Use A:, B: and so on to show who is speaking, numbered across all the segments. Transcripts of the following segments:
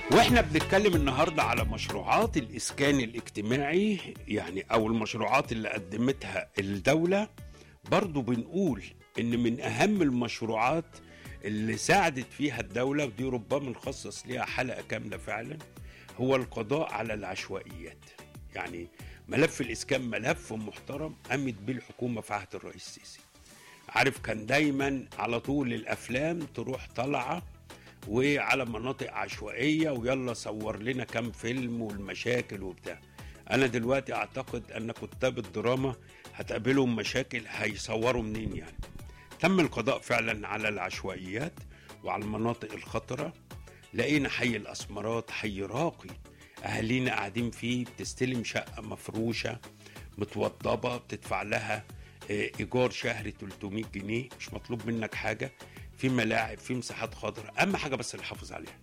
A: واحنا بنتكلم النهارده على مشروعات الاسكان الاجتماعي يعني او المشروعات اللي قدمتها الدوله برضو بنقول ان من اهم المشروعات اللي ساعدت فيها الدوله ودي ربما نخصص ليها حلقه كامله فعلا هو القضاء على العشوائيات يعني ملف الاسكان ملف محترم قامت بيه الحكومه في عهد الرئيس السيسي عارف كان دايما على طول الافلام تروح طالعه وعلى مناطق عشوائيه ويلا صور لنا كام فيلم والمشاكل وبتاع انا دلوقتي اعتقد ان كتاب الدراما هتقابلهم مشاكل هيصوروا منين يعني تم القضاء فعلا على العشوائيات وعلى المناطق الخطره لقينا حي الاسمرات حي راقي اهالينا قاعدين فيه بتستلم شقه مفروشه متوضبه بتدفع لها آه، ايجار شهري 300 جنيه مش مطلوب منك حاجه في ملاعب في مساحات خضراء اهم حاجه بس اللي حافظ عليها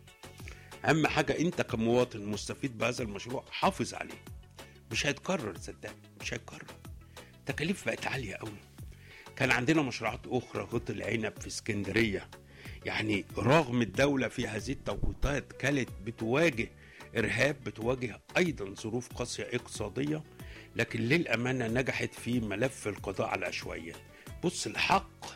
A: اهم حاجه انت كمواطن مستفيد بهذا المشروع حافظ عليه مش هيتكرر صدقني مش هيتكرر تكاليف بقت عاليه قوي كان عندنا مشروعات اخرى غط العنب في اسكندريه يعني رغم الدوله في هذه التوقيتات كانت بتواجه ارهاب بتواجه ايضا ظروف قاسيه اقتصاديه لكن للامانه نجحت في ملف القضاء على العشوائيات بص الحق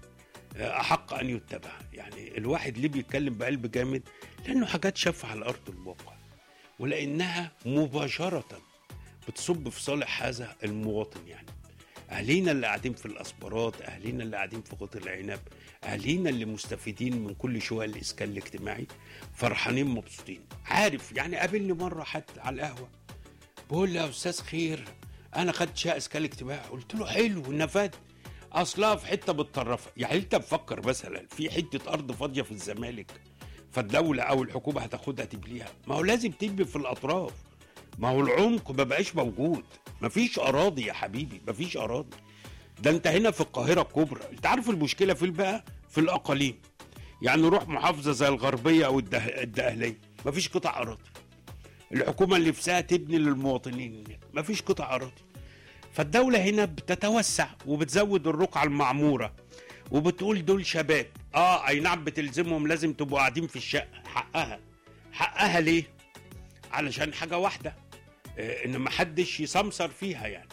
A: احق ان يتبع يعني الواحد ليه بيتكلم بقلب جامد لانه حاجات شافها على ارض الواقع ولانها مباشره بتصب في صالح هذا المواطن يعني اهالينا اللي قاعدين في الاسبرات اهالينا اللي قاعدين في غط العنب اهالينا اللي مستفيدين من كل شويه الاسكان الاجتماعي فرحانين مبسوطين عارف يعني قابلني مره حتى على القهوه بقول لي يا استاذ خير انا خدت شقه اسكان اجتماعي قلت له حلو نفاد اصلها في حته متطرفه يعني انت بفكر مثلا في حته ارض فاضيه في الزمالك فالدوله او الحكومه هتاخدها تبليها ما هو لازم تبني في الاطراف ما هو العمق ما بقاش موجود مفيش اراضي يا حبيبي مفيش اراضي ده انت هنا في القاهره الكبرى انت عارف المشكله فين بقى في الاقاليم يعني روح محافظه زي الغربيه او الده... الدقهليه مفيش قطع اراضي الحكومه اللي نفسها تبني للمواطنين مفيش قطع اراضي فالدولة هنا بتتوسع وبتزود الرقعة المعمورة وبتقول دول شباب اه اي نعم بتلزمهم لازم تبقوا قاعدين في الشقة حقها حقها ليه علشان حاجة واحدة آه ان محدش يسمسر فيها يعني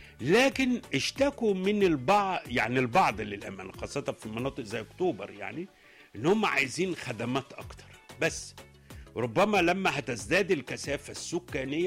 A: لكن اشتكوا من البعض يعني البعض للأمانة خاصة في مناطق زي اكتوبر يعني ان هم عايزين خدمات اكتر بس ربما لما هتزداد الكثافة السكانية